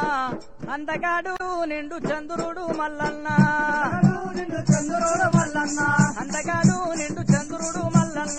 అందగాడు నిండు చంద్రుడు మల్లన్న నిన్ను చంద్రుడు మల్లన్న అందగాడు నిండు చంద్రుడు మల్లన్న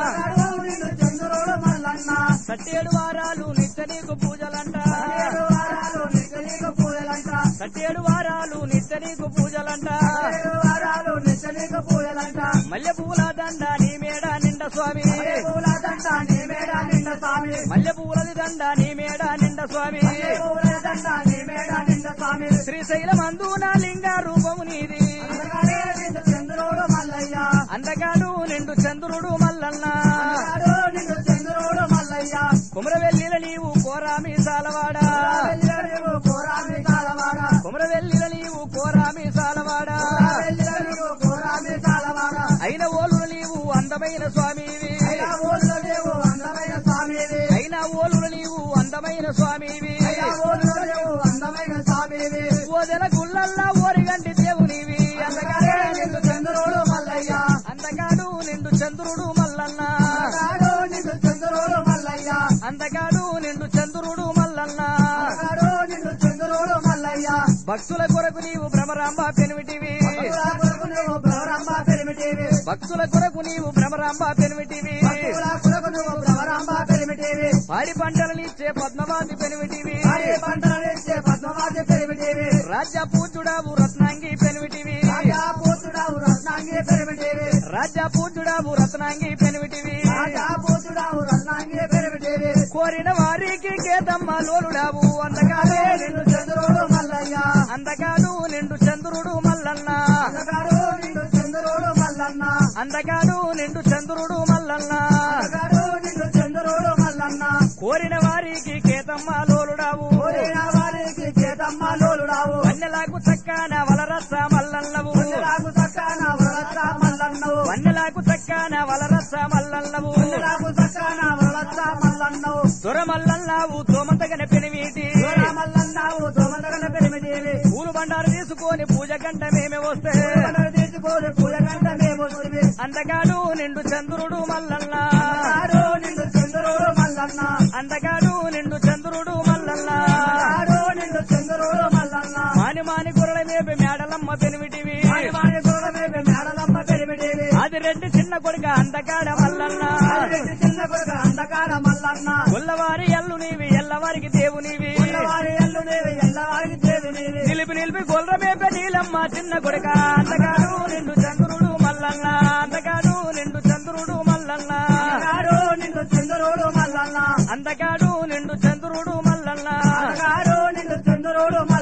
నిన్ను చంద్రుడు మల్లన్న సట్టేడు వారాలు నిత్య నీకు పూజలంట ఏడు వారాలు నిత్య నీకు పూజలంట సట్టేడు వారాలు నిత్య నీకు పూజలంట ఏడు వారాలు నిత్య నీకు పూజలంట మల్లె పూల దండ నీ మేడ నిండ స్వామి పూల దండ నీ మేడ నిండ స్వామి మల్లె పూలది దండ నీ మేడ నిండ స్వామి పూల దండ నీ మేడ నిండ స్వామి శ్రీశైలమందున లింగ రూపము నీది అందుకనే నిన్ను చంద్రుడు మల్లయ్య అందగాడు నిండు చంద్రుడు మల్లన్న నాడు నిన్ను చంద్రుడు మల్లయ్య కుమరవెల్లిల నీవు కోరామి సాలవాడా వెళ్ళిరవు కోరామి కాలవాడ కుమరవెల్లిల నీవు కోరామి సాలవాడా వెళ్ళిరవు కోరామి కాలవాడ అయిన ఓలు నీవు అందమైన స్వామివి అయ్యా ఊళ్ళో లేవు అందమైన స్వామివి అయిన ఓలు నీవు అందమైన స్వామివి అయ్యా ఊళ్ళో లేవు అందమైన స్వామివి ఓదెల గుళ్ళల్లా ఓరిగంటి దేవునివి అందుకనే అందగాడు నిన్ను చంద్రుడు మల్లయ్య అందగాడు నిండు చంద్రుడు మల్లన్న నాడు నిన్ను చంద్రుడు మల్లయ్య అందగాడు నిండు చంద్రుడు మల్లన్న నాడు నిన్ను చంద్రుడు మల్లయ్య భక్తుల కొరకు నీవు భ్రమరాంబ పెనివిటివి భక్తుల కొరకు నువ్వు భ్రమరాంబ పెరిమిటివి భక్తుల కొరకు నీవు భ్రమరాంబ పెనివిటివి భక్తుల కొరకు నువ్వు భ్రమరాంబ పెరిమిటివి పాడి పంటలనిచ్చే పద్మవాది పెనివిటివి అరే పంటలనిచ్చే పద్మవాది పెరిమిటివి రాజ్య పూజుడావు రత్నాంగి పెనివిటివి రాజా పూతుడావు రత్నాంగి పెరిమిటివి రాజ్య పూజుడావు రత్నాంగి పెనివిటివి రాజా పూతుడావు రత్నాంగి పెరిమిటివి కోరిన వారికి కేతమ్మ లోలుడావు అందగాడు నిన్ను చంద్రుడు మల్లయ్య అందగాడు నిండు చంద్రుడు మల్లన్న అందగాడు నిన్ను చంద్రుడు మల్లన్న అందగాడు నిండు చంద్రుడు మల్లన్న అందగాడు నిన్ను చంద్రుడు మల్లన్న కోరిన వారికి కేతమ్మ లోలుడావు కోరిన వారికి చేతమ్మ లోలుడావు వన్నెలకు చక్కాన వలరస మల్లన్నవు నాకు సక్కాన వరలత్త మల్లన్నవు వన్నెలకు చక్కాన వలరస మల్లన్నవు నాకు సక్కాన వరలత్త మల్లన్నవు దొరమల్లన్నావు తోమంతగన పెనివీటి మల్లన్నావు తోమదగన పెరిమిదేవి పూలు బండారు తీసుకొని పూజ గంట మేమే వస్తే తీసుకోని పూజ గంట మేము వస్తుంది అందగాడు నిండు చంద్రుడు మల్లన్న నాడు నిన్ను చంద్రుడు మల్లన్న అందగాడు నిండు చంద్రుడు మల్లన్న నాడు నిన్ను చంద్రుడు మల్లన్న మాని మాని గుర్రల మేపే మేడలమ్మ పెనివిటివి వారి వారి కులమే మేడలమ్మ పెరిమిదేవి అది రెడ్డి చిన్న కొడుక అందగాడ మల్లన్న ఆదిరెడ్డి చిన్న కొడుకు అంధకార మల్లన్న గొల్లవారి ఎల్లు నీవి ఎల్లవారికి దేవునివి వారి ఎల్లు నీవి ఎల్లవారికి చేదు నీవి నిలిపి నిలిపి గొల్ల మేపే నీలమ్మ చిన్న కొడుక అందగాడు నిండు చంద్రుడు మల్లన్న అందగాడు నిండు చంద్రుడు మల్లన్న నాడు నిన్ను చంద్రుడు మల్లన్న అందగాడు నిండు చంద్రుడు మల్లన్న నాడు నిన్ను చంద్రుడు